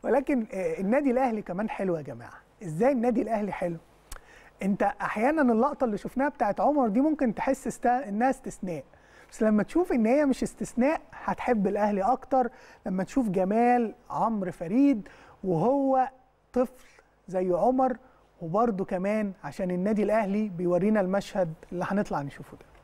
ولكن آه، النادي الاهلي كمان حلو يا جماعه ازاي النادي الاهلي حلو انت احيانا اللقطه اللي شفناها بتاعت عمر دي ممكن تحس است... انها استثناء بس لما تشوف ان هي مش استثناء هتحب الاهلي اكتر لما تشوف جمال عمرو فريد وهو طفل زي عمر وبرده كمان عشان النادي الاهلي بيورينا المشهد اللي هنطلع نشوفه ده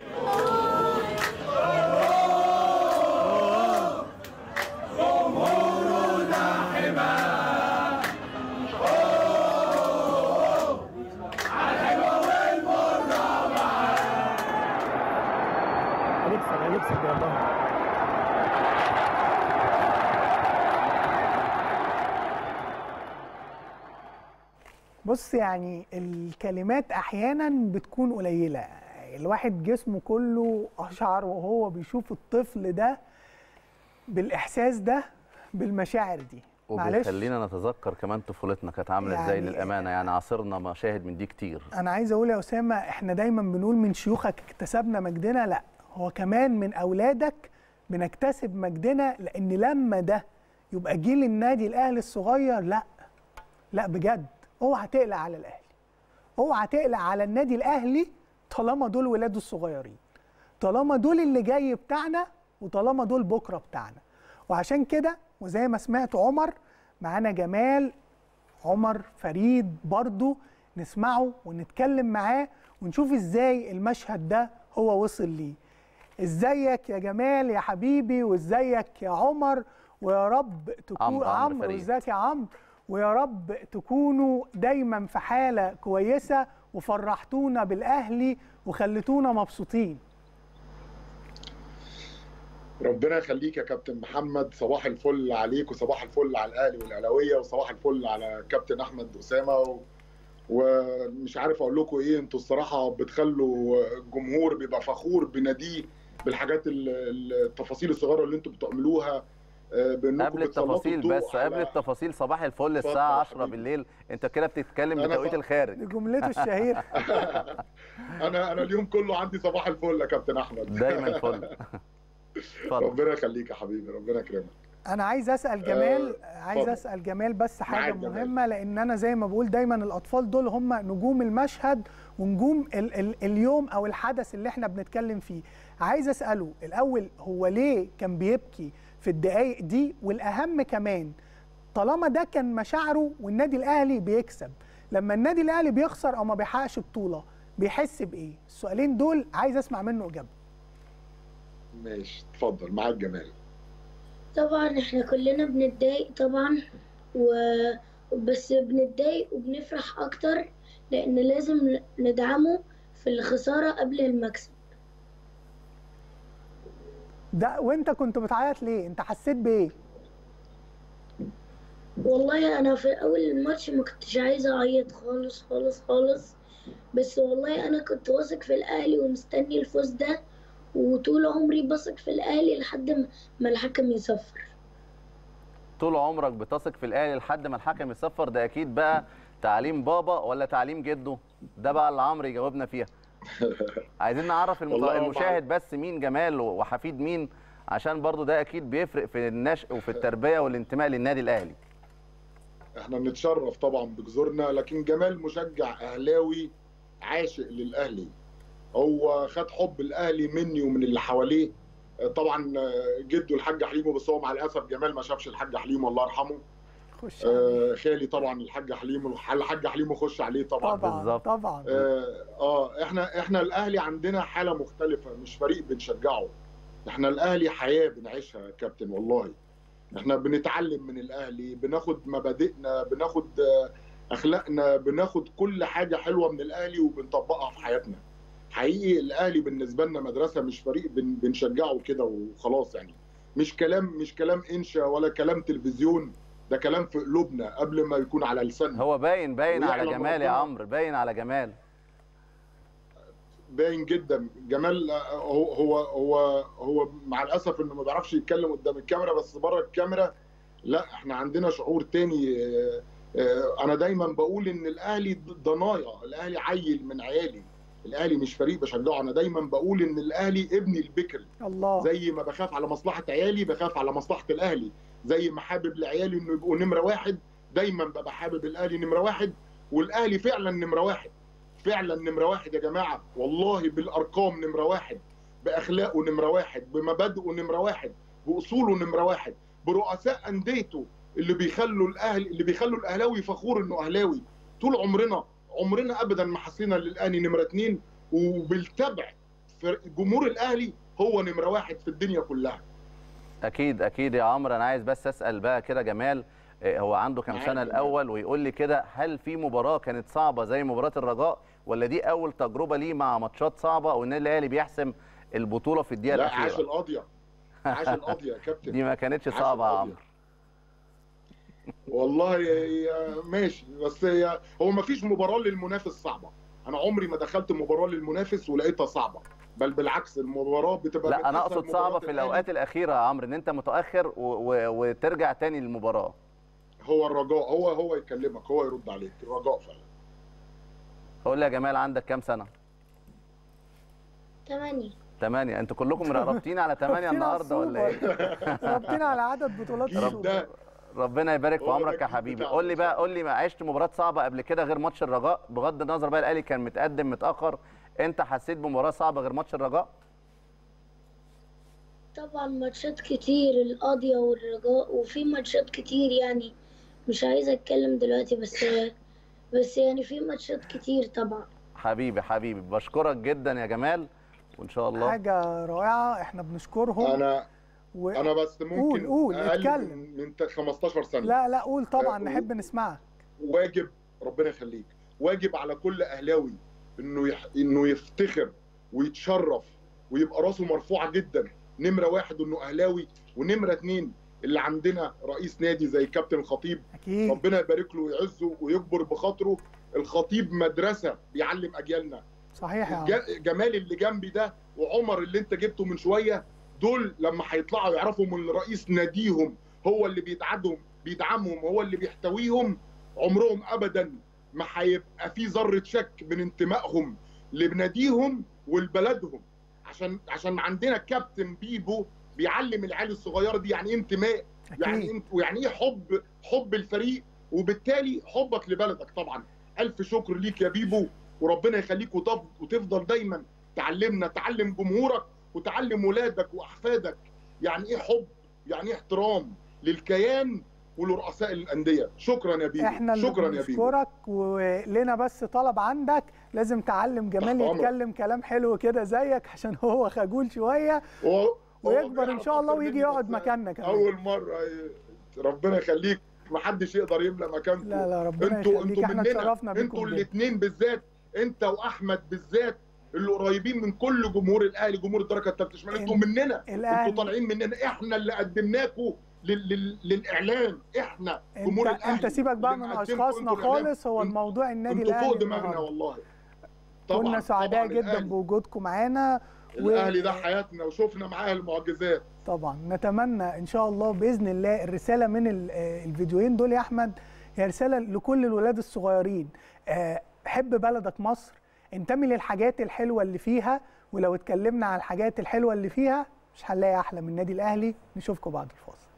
هنكسب هنكسب والله بص يعني الكلمات احيانا بتكون قليله الواحد جسمه كله اشعر وهو بيشوف الطفل ده بالاحساس ده بالمشاعر دي وبيخلينا نتذكر كمان طفولتنا كانت عامله ازاي يعني- للامانه يعني عاصرنا مشاهد من دي كتير انا عايز اقول يا اسامه احنا دايما بنقول من شيوخك اكتسبنا مجدنا لا هو كمان من اولادك بنكتسب مجدنا لان لما ده يبقى جيل النادي الاهلي الصغير لا لا بجد اوعى تقلق على الاهلي اوعى تقلق على النادي الاهلي طالما دول ولاده الصغيرين طالما دول اللي جاي بتاعنا وطالما دول بكره بتاعنا وعشان كده وزي ما سمعت عمر معانا جمال عمر فريد برضو نسمعه ونتكلم معاه ونشوف ازاي المشهد ده هو وصل ليه ازيك يا جمال يا حبيبي وازيك يا عمر ويا رب تكون عمرو- عمرو عمرو فريد. وازيك يا عمرو ويا رب تكونوا دايما في حالة كويسة وفرحتونا بالأهلي وخلتونا مبسوطين ربنا يخليك يا كابتن محمد صباح الفل عليك وصباح الفل على الاهلي والاهلاويه وصباح الفل على كابتن احمد اسامه و... ومش عارف اقول لكم ايه انتوا الصراحه بتخلوا الجمهور بيبقى فخور بناديه بالحاجات ال- ال- التفاصيل الصغيره اللي انتوا بتعملوها آه، بانكم قبل بتسلطوا التفاصيل الضوء بس قبل على- التفاصيل صباح الفل اتفضل الساعه يا 10 حبيبي. بالليل انت كده بتتكلم أنا بتوقيت ف- الخارج دي جملته الشهيرة انا انا اليوم كله عندي صباح الفل يا كابتن احمد دايما فل اتفضل ربنا يخليك يا حبيبي ربنا يكرمك انا عايز اسال جمال عايز اتفضل. اسال جمال بس حاجه معاك جمال. مهمه لان انا زي ما بقول دايما الاطفال دول هم نجوم المشهد ونجوم ال ال اليوم او الحدث اللي احنا بنتكلم فيه عايز اساله الاول هو ليه كان بيبكي في الدقايق دي والاهم كمان طالما ده كان مشاعره والنادي الاهلي بيكسب لما النادي الاهلي بيخسر او ما بيحققش بطوله بيحس بايه السؤالين دول عايز اسمع منه اجابه ماشي اتفضل معاك جمال طبعا احنا كلنا بنتضايق طبعا و بس بنتضايق وبنفرح اكتر لان لازم ندعمه في الخسارة قبل المكسب ده وانت كنت بتعيط ليه انت حسيت بايه والله انا في اول الماتش ما كنتش عايزة اعيط خالص خالص خالص بس والله انا كنت واثق في الاهلي ومستني الفوز ده وطول عمري بثق في الاهلي لحد ما- ما الحكم يصفر طول عمرك بتثق في الاهلي لحد ما الحكم يصفر ده اكيد بقى تعليم بابا ولا تعليم جده ده بقى اللي عمرو يجاوبنا فيها عايزين نعرف المت... والله هو المشاهد بس مين جمال وحفيد مين عشان برضو ده اكيد بيفرق في النشء وفي التربيه والانتماء للنادي الاهلي احنا بنتشرف طبعا بجذورنا لكن جمال مشجع اهلاوي عاشق للاهلي هو خد حب الاهلي مني ومن اللي حواليه طبعا جده الحاج حليمه بس هو مع الاسف جمال ما شافش الحاج حليمه الله يرحمه خش عليه. آه، خالي طبعا الحاج حليمه الحاج حليمه خش عليه طبعا طبعا بالظبط. طبعا اه آه، احنا احنا الاهلي عندنا حاله مختلفه مش فريق بنشجعه احنا الاهلي حياه بنعيشها يا كابتن والله احنا بنتعلم من الاهلي بناخد مبادئنا بناخد آه، اخلاقنا بناخد كل حاجه حلوه من الاهلي وبنطبقها في حياتنا حقيقي الاهلي بالنسبه لنا مدرسه مش فريق بن بنشجعه كده وخلاص يعني مش كلام مش كلام انشا ولا كلام تلفزيون ده كلام في قلوبنا قبل ما يكون على لساننا هو باين باين على ويعلم جمال يا ربنا. عمرو باين على جمال باين جدا جمال آه، هو هو هو هو مع الاسف انه ما بيعرفش يتكلم قدام الكاميرا بس بره الكاميرا لا احنا عندنا شعور تاني آه، آه، انا دايما بقول ان الاهلي ضنايا الاهلي عيل من عيالي الاهلي مش فريق بشجعه انا دايما بقول ان الاهلي ابني البكر الله زي ما بخاف على مصلحه عيالي بخاف على مصلحه الاهلي زي ما حابب لعيالي انه يبقوا نمره واحد دايما ببقى حابب الاهلي نمره واحد والاهلي فعلا نمره واحد فعلا نمره واحد يا جماعه والله بالارقام نمره واحد باخلاقه نمره واحد بمبادئه نمره واحد باصوله نمره واحد برؤساء انديته اللي بيخلوا الاهلي اللي بيخلوا الاهلاوي فخور انه اهلاوي طول عمرنا عمرنا ابدا ما حسينا للاهلي نمره اثنين وبالتبع جمهور الاهلي هو نمره واحد في الدنيا كلها اكيد اكيد يا عمرو انا عايز بس اسال بقى كده جمال إيه هو عنده كام معاك سنه جمال. الاول ويقول لي كده هل في مباراه كانت صعبه زي مباراه الرجاء ولا دي اول تجربه ليه مع ماتشات صعبه والنادي الاهلي بيحسم البطوله في الدقيقه لا عاش الاخيره القاضيه عاش القضيه يا كابتن دي ما كانتش عاش صعبه يا القضية. عمرو والله يا- ماشي بس هي هو ما فيش مباراه للمنافس صعبه انا عمري ما دخلت مباراه للمنافس ولقيتها صعبه بل بالعكس المباراه بتبقى لا من انا أسهل اقصد صعبه مباريات في الأهلي. الاوقات الاخيره يا عمرو ان انت متاخر و... و... وترجع تاني للمباراه هو الرجاء هو هو يكلمك هو يرد عليك الرجاء فعلا قول لي يا جمال عندك كام سنه تمانية ثمانية انتوا كلكم رابطين على ثمانية رابطين على النهارده ولا ايه رابطين على عدد بطولات جيل السوبر ده ربنا يبارك في هو ده عمرك يا الجيل حبيبي بتاعنا قول لي إن شاء بقى قول لي ما عشت مباراه صعبه قبل كده غير ماتش الرجاء بغض النظر بقى الاهلي كان متقدم متاخر انت حسيت بمباراه صعبه غير ماتش الرجاء طبعا ماتشات كتير القاضية والرجاء وفي ماتشات كتير يعني مش عايزة اتكلم دلوقتي بس بس يعني في ماتشات كتير طبعا حبيبي حبيبي بشكرك جدا يا جمال وان شاء الله حاجه رائعه احنا بنشكرهم انا و... انا بس ممكن قول، اقل اتكلم. من, من 15 سنه لا لا قول طبعا أه، نحب نسمعك واجب ربنا يخليك واجب على كل اهلاوي انه يح... انه يفتخر ويتشرف ويبقى راسه مرفوعه جدا نمره واحد انه اهلاوي ونمره اتنين اللي عندنا رئيس نادي زي كابتن الخطيب اكيد ربنا يبارك له ويعزه ويكبر بخاطره الخطيب مدرسه بيعلم اجيالنا صحيح يا عم الج- جمال اللي جنبي ده وعمر اللي انت جبته من شويه دول لما هيطلعوا يعرفوا من رئيس ناديهم هو اللي بيدعمهم بيدعمهم هو اللي بيحتويهم عمرهم ابدا ما هيبقى في ذره شك من انتمائهم لناديهم ولبلدهم عشان عشان عندنا كابتن بيبو بيعلم العيال الصغيره دي يعني ايه انتماء يعني اكيد انت ويعني ايه حب حب الفريق وبالتالي حبك لبلدك طبعا الف شكر ليك يا بيبو وربنا يخليك وتف- وتفضل دايما تعلمنا تعلم جمهورك وتعلم ولادك واحفادك يعني ايه حب يعني ايه احترام للكيان ولرؤساء الانديه شكرا يا بيبو احنا اللي شكرا يا بيبو بنشكرك ولنا بس طلب عندك لازم تعلم جمال تحت أمرك. يتكلم كلام حلو كده زيك عشان هو خجول شويه هو- هو ويكبر ان بيعرف شاء الله أكتر ويجي مني يقعد بس مكاننا كمان اول مره ربنا يخليك محدش يقدر يملى مكانكم لا لا ربنا انتوا يخليك انتوا احنا مننا اتشرفنا بيكم انتوا جدا. الاثنين بالذات انت واحمد بالذات اللي قريبين من كل جمهور الاهلي جمهور الدرجه الثالثه شمال انتوا مننا انتوا الاهلي طالعين مننا احنا اللي قدمناكم لل... لل... للاعلام احنا انت جمهور الاهلي انت سيبك بقى اللي من مقدمكم اشخاصنا انتوا الإعلام. خالص هو انت- الموضوع النادي انتوا الاهلي فوق دماغنا النهاردة. والله كنا سعداء طبعاً جدا الأهلي- بوجودكم معانا و- الاهلي ده حياتنا وشفنا معاه المعجزات طبعا نتمنى ان شاء الله باذن الله الرساله من ال- آه، الفيديوهين دول يا احمد هي رساله لكل الولاد الصغيرين آه، حب بلدك مصر انتمي للحاجات الحلوه اللي فيها ولو اتكلمنا على الحاجات الحلوه اللي فيها مش هنلاقي احلى من النادي الاهلي نشوفكم بعد الفاصل